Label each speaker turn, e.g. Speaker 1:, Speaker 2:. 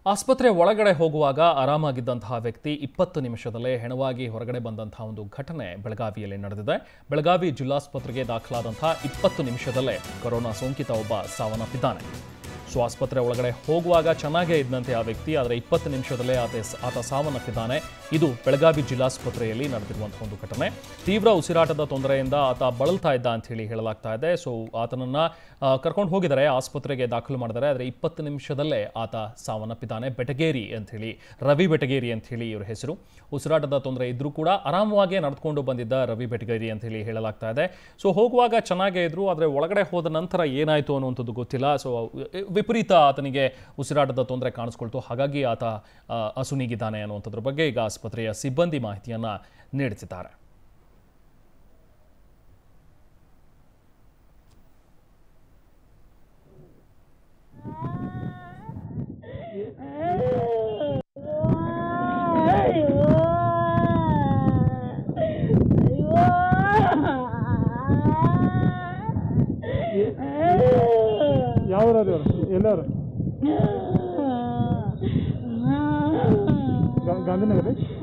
Speaker 1: ಆಸ್ಪತ್ರೆ ಒಳಗಡೆ ಹೋಗುವಾಗ ಆರಾಮಾಗಿದ್ದಂತಹ ವ್ಯಕ್ತಿ ಇಪ್ಪತ್ತು ನಿಮಿಷದಲ್ಲೇ ಹೆಣವಾಗಿ ಹೊರಗಡೆ ಬಂದಂತಹ ಒಂದು ಘಟನೆ ಬೆಳಗಾವಿಯಲ್ಲಿ ನಡೆದಿದೆ ಬೆಳಗಾವಿ ಜಿಲ್ಲಾಸ್ಪತ್ರೆಗೆ ದಾಖಲಾದಂತಹ ಇಪ್ಪತ್ತು ನಿಮಿಷದಲ್ಲೇ ಕೊರೋನಾ ಸೋಂಕಿತ ಒಬ್ಬ ಸಾವನ್ನಪ್ಪಿದ್ದಾನೆ ಸೊ ಆಸ್ಪತ್ರೆ ಒಳಗಡೆ ಹೋಗುವಾಗ ಚೆನ್ನಾಗೇ ಇದ್ದಂತೆ ಆ ವ್ಯಕ್ತಿ ಆದರೆ ಇಪ್ಪತ್ತು ನಿಮಿಷದಲ್ಲೇ ಆತ ಆತ ಸಾವನ್ನಪ್ಪಿದ್ದಾನೆ ಇದು ಬೆಳಗಾವಿ ಜಿಲ್ಲಾಸ್ಪತ್ರೆಯಲ್ಲಿ ನಡೆದಿರುವಂತಹ ಒಂದು ಘಟನೆ ತೀವ್ರ ಉಸಿರಾಟದ ತೊಂದರೆಯಿಂದ ಆತ ಬಳಲ್ತಾ ಇದ್ದ ಅಂತ ಹೇಳಿ ಹೇಳಲಾಗ್ತಾ ಇದೆ ಸೊ ಆತನನ್ನ ಕರ್ಕೊಂಡು ಹೋಗಿದ್ದಾರೆ ಆಸ್ಪತ್ರೆಗೆ ದಾಖಲು ಮಾಡಿದ್ದಾರೆ ಆದರೆ ಇಪ್ಪತ್ತು ನಿಮಿಷದಲ್ಲೇ ಆತ ಸಾವನ್ನಪ್ಪಿದ್ದಾನೆ ಬೆಟಗೇರಿ ಅಂತ ಹೇಳಿ ರವಿ ಬೆಟಗೇರಿ ಅಂತ ಹೇಳಿ ಇವ್ರ ಹೆಸರು ಉಸಿರಾಟದ ತೊಂದರೆ ಇದ್ರೂ ಕೂಡ ಆರಾಮವಾಗಿ ನಡೆದುಕೊಂಡು ಬಂದಿದ್ದ ರವಿ ಬೆಟಗೇರಿ ಅಂತ ಹೇಳಿ ಹೇಳಲಾಗ್ತಾ ಇದೆ ಸೊ ಹೋಗುವಾಗ ಚೆನ್ನಾಗೇ ಇದ್ರು ಆದರೆ ಒಳಗಡೆ ಹೋದ ನಂತರ ಏನಾಯಿತು ಅನ್ನುವಂಥದ್ದು ಗೊತ್ತಿಲ್ಲ ಸೊ ವಿಪರೀತ ಆತನಿಗೆ ಉಸಿರಾಟದ ತೊಂದರೆ ಕಾಣಿಸ್ಕೊಳ್ತು ಹಾಗಾಗಿ ಆತ ಆ, ಅಸುನೀಗಿದ್ದಾನೆ ಅನ್ನುವಂಥದ್ರ ಬಗ್ಗೆ ಈಗ ಆಸ್ಪತ್ರೆಯ ಸಿಬ್ಬಂದಿ ಮಾಹಿತಿಯನ್ನು ನೀಡುತ್ತಿದ್ದಾರೆ
Speaker 2: ಯಾವ್ರು ಅವ್ರು ಎಲ್ಲವ್ರು ಗಾಂಧಿನಗರ